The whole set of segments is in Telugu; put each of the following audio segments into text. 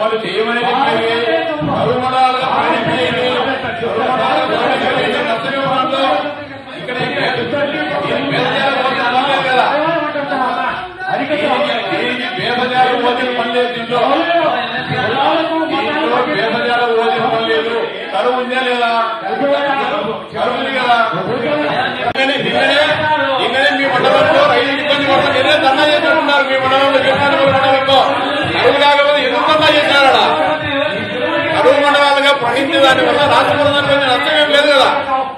వాళ్ళు చేయమని చెప్పేవి కరుమడాలుగా పనిచేయని కరుమడాలుగా పనిచేయని నచ్చని వాళ్ళు ఇక్కడ బేదజాల మోదీ అనలేదు కదా దీనికి- దీనికి బేదజాల మోదీ పని లేదు దీంట్లో దీంట్లో బేదజాల మోదీ పని లేదు కరువు ఉందా లేదా కరువు ఉంది కదా నిన్ననే నిన్ననే నిన్ననే మీ మండలంలో రైతు ఇబ్బంది పడుతుంది నిన్నే ధర్నా చేసినట్టున్నారు మీ మండలంలో గిరిజన మండలంలో కరువు లేకపోతే ఎందుకు ధర్నా చేశారా కరువు మండలాలుగా ప్రకటించే దాని వల్ల రాష్ట్ర ప్రభుత్వానికి వచ్చే నష్టం ఏం లేదు కదా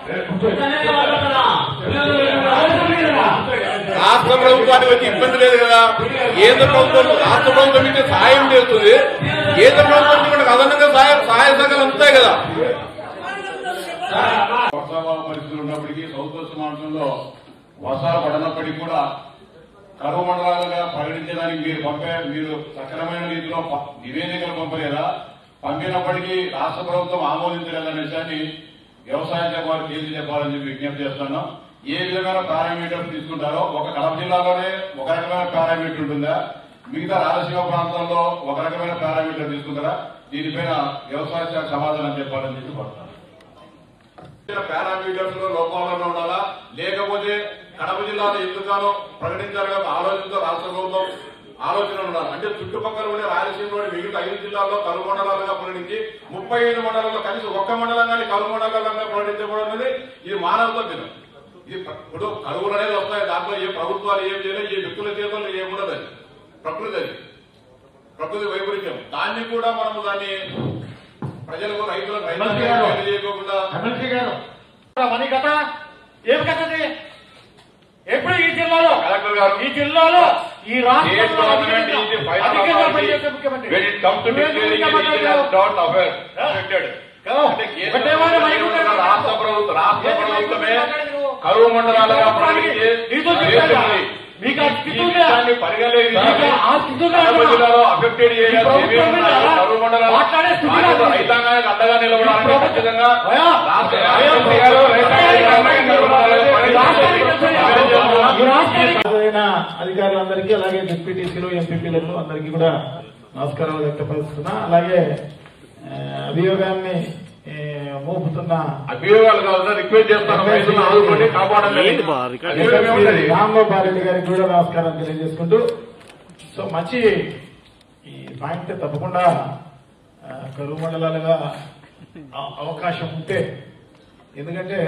రాష్ట్ర ప్రభుత్వానికి వచ్చే ఇబ్బంది లేదు కదా కేంద్ర ప్రభుత్వం రాష్ట్ర ప్రభుత్వం ఇచ్చే సహాయం చేస్తుంది కేంద్ర ప్రభుత్వం నుంచి మనకు అదనంగా సహాయ సహాయ సహకారాలు అందుతాయి కదా వర్షాభావ పరిస్థితులు ఉన్నప్పటికీ సౌత్ వెస్ట్ మాన్సూన్లో వర్షాలు పడినప్పటికీ కూడా కరువు మండలాలుగా పరిగణించడానికి మీరు పంపే మీరు సక్రమైన రీతిలో ప- నివేదికలు పంపలేదా పంపినప్పటికీ రాష్ట్ర ప్రభుత్వం ఆమోదించలేదనే విషయాన్ని వ్యవసాయ శాఖ వారు తేల్చి చెప్పాలని చెప్పి విజ్ఞప్తి చేస్తున్నాం ఏ విధమైన పారామీటర్స్ తీసుకుంటారో ఒక కడప జిల్లాలోనే ఒక రకమైన పారామీటర్ ఉంటుందా మిగతా రాయలసీమ ప్రాంతాల్లో ఒక రకమైన పారామీటర్ తీసుకుంటారా దీనిపైన వ్యవసాయ శాఖ సమాధానం చెప్పాలని చెప్పి కోరుతున్నాను పారామీటర్స్ లో లోపాలను ఉండాలా లేకపోతే కడప జిల్లాలో ఎందుకనో ప్రకటించాలి కదా ఆలోచనతో రాష్ట్ర ప్రభుత్వం ఆలోచన ఉండాలి అంటే చుట్టుపక్కల ఉండే రాయలసీమలోని మిగతా ఐదు జిల్లాల్లో కరువు మండలాలుగా ప్రకటించి ముప్పై ఐదు మండలాల్లో కనీసం ఒక్క మండలం కానీ కరువు మండలంగా ప్రకటించడం అనేది ఇది మానవతో దినం ఇది ప్ర- ఇప్పుడు కరువులు అనేది వస్తాయి దాంట్లో ఏ ప్రభుత్వాలు ఏం చేయలేదు ఏ వ్యక్తుల చేతుల్లో ఏముండదు అది ప్రకృతి అది ప్రకృతి వైపరీత్యం దాన్ని కూడా మనము దాన్ని ప్రజలకు రైతులకు మంత్రి గారు. రైతులకు చేయకోకుండా ఎమ్మెల్సీ గారు మనీ కథ ఏం కథది ఎప్పుడు ఈ జిల్లాలో కలెక్టర్ గారు ఈ జిల్లాలో ఈ State రాష్ట్రంలో government is the final అధికంగా authority పనిచేసే ముఖ్యమంత్రి when it comes to నువ్వేం declaring గురించి a region మాట్లాడతావు? as dot affair affected. కదా? అంటే కేంద్ర ఒకటే వాడు ప్రభుత్వం మైకు ఏమన్నా ఉంటాడు. రాష్ట్ర ప్రభుత్వం రాష్ట్ర ఏంటి మైకు ప్రభుత్వమే మాట్లాడేది నువ్వు? కరువు మండలాలుగా ప్రకటించి నీతో చెప్పాను. చేస్తుంది. మీకు ఆ ఈ స్థితి ఉందా? విషయాన్ని పరిగణలోకి మీకు తీసుకొని ఆ స్థితి ఉందా? కడప జిల్లాలో affected areas ఈ ప్రభుత్వం ఏమేమి ఉన్నాయో మీద కరువు మండలాలు మాట్లాడే స్థితి బాధ్యత లేదు. రైతాంగానికి అండగా నిలబడాలని ప్రభుత్వం- ఖచ్చితంగా అయ్యా, రాష్ట్ర అయ్యా, రాష్ట్రపతి గారు రైతాంగానికి కరువు మండలాలుగా ప్రకటించారు. హాజరైన అధికారులందరికీ అలాగే డిప్యూటీసీలు ఎంపీపీలకు అందరికీ కూడా నమస్కారాలు వ్యక్తపరుస్తున్నా అలాగే ఆ, అభియోగాన్ని ఏ, మోపుతున్న అభియోగాలు కావాలని రిక్వెస్ట్ చేస్తాను రైతులను ఆదుకోండి కాపాడండి అభియోగం ఏముంటది? రాంగోపాల్ రెడ్డి గారికి కూడా నమస్కారం తెలియజేసుకుంటూ సో మంచి ఈ పాయింట్ తప్పకుండా ఆ, కరువు మండలాలుగా అవ- అవకాశం ఉంటే ఎందుకంటే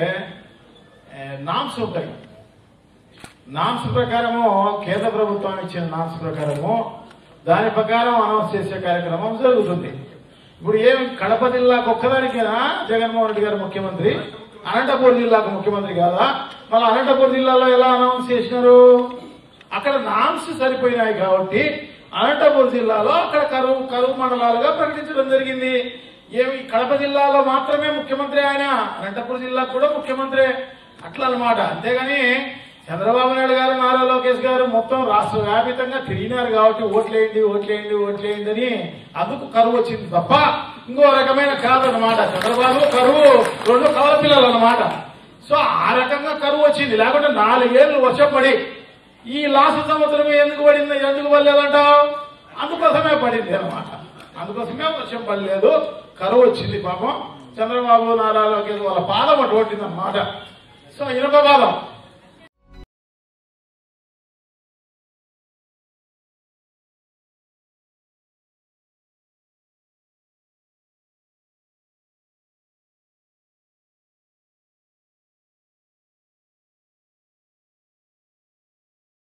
నామ్స్ ఉంటాయి నామ్స్ ప్రకారము కేంద్ర ప్రభుత్వం ఇచ్చిన నామ్స్ ప్రకారము దాని ప్రకారం అనౌన్స్ చేసే కార్యక్రమం జరుగుతుంది ఇప్పుడు ఏం కడప జిల్లాకు ఒక్కదానికేనా జగన్మోహన్ రెడ్డి గారు ముఖ్యమంత్రి అనంతపూర్ జిల్లాకు ముఖ్యమంత్రి కాదా మళ్ళీ అనంతపూర్ జిల్లాలో ఎలా అనౌన్స్ చేసినారు అక్కడ నామ్స్ సరిపోయినాయి కాబట్టి అనంతపూర్ జిల్లాలో అక్కడ కరువు కరువు మండలాలుగా ప్రకటించడం జరిగింది ఏమి కడప జిల్లాలో మాత్రమే ముఖ్యమంత్రి ఆయన అనంతపూర్ జిల్లాకు కూడా ముఖ్యమంత్రి అట్లా అన్నమాట అంతేగాని చంద్రబాబు నాయుడు గారు నారా లోకేష్ గారు మొత్తం రాష్ట్ర వ్యాపితంగా తిరిగినారు కాబట్టి ఓట్లేయండి ఓట్లేయండి ఓట్లేయండి అని అందుకు కరువు వచ్చింది తప్ప ఇంకో రకమైన కాదన్నమాట చంద్రబాబు కరువు రెండు కవల పిల్లలు అన్నమాట సో ఆ రకంగా కరువు వచ్చింది లేకుంటే నాలుగేళ్లు వర్షం పడి ఈ లాస్ట్ సంవత్సరం ఎందుకు పడింది ఎందుకు పడలేదంటావు అందుకోసమే పడింది అనమాట అందుకోసమే వర్షం పడలేదు కరువు వచ్చింది పాపం చంద్రబాబు నారా లోకేష్ వాళ్ళ పాదం అటు కొట్టింది అనమాట సో ఇనుప పాదం